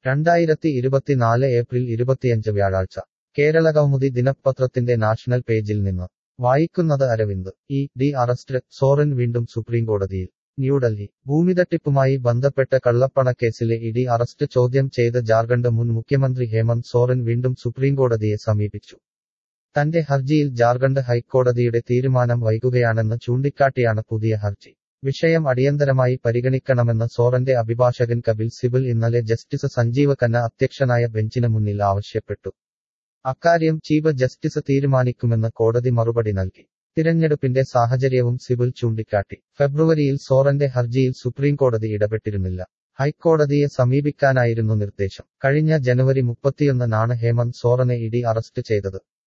രണ്ടായിരത്തി ഇരുപത്തിനാല് ഏപ്രിൽ ഇരുപത്തിയഞ്ച് വ്യാഴാഴ്ച കേരള കൗമുദി ദിനപത്രത്തിന്റെ നാഷണൽ പേജിൽ നിന്ന് വായിക്കുന്നത് Aravind E D arrest Soren വീണ്ടും സുപ്രീംകോടതിയിൽ ന്യൂഡൽഹി ഭൂമിതട്ടിപ്പുമായി ബന്ധപ്പെട്ട കള്ളപ്പണക്കേസിലെ ഇഡി അറസ്റ്റ് ചോദ്യം ചെയ്ത ജാർഖണ്ഡ് മുൻ മുഖ്യമന്ത്രി ഹേമന്ത് സോറൻ വീണ്ടും സുപ്രീംകോടതിയെ സമീപിച്ചു തന്റെ ഹർജിയിൽ ജാർഖണ്ഡ് ഹൈക്കോടതിയുടെ തീരുമാനം വൈകുകയാണെന്ന് ചൂണ്ടിക്കാട്ടിയാണ് പുതിയ ഹർജി വിഷയം അടിയന്തരമായി പരിഗണിക്കണമെന്ന് സോറന്റെ അഭിഭാഷകൻ കപിൽ സിബൽ ഇന്നലെ ജസ്റ്റിസ് സഞ്ജീവ ഖന്ന അധ്യക്ഷനായ ബെഞ്ചിന് മുന്നിൽ ആവശ്യപ്പെട്ടു അക്കാര്യം ചീഫ് ജസ്റ്റിസ് തീരുമാനിക്കുമെന്ന് കോടതി മറുപടി നൽകി തിരഞ്ഞെടുപ്പിന്റെ സാഹചര്യവും സിബിൽ ചൂണ്ടിക്കാട്ടി ഫെബ്രുവരിയിൽ സോറന്റെ ഹർജിയിൽ സുപ്രീംകോടതി ഇടപെട്ടിരുന്നില്ല ഹൈക്കോടതിയെ സമീപിക്കാനായിരുന്നു നിർദ്ദേശം കഴിഞ്ഞ ജനുവരി മുപ്പത്തിയൊന്നിനാണ് ഹേമന്ത് സോറനെ ഇഡി അറസ്റ്റ് ചെയ്തത്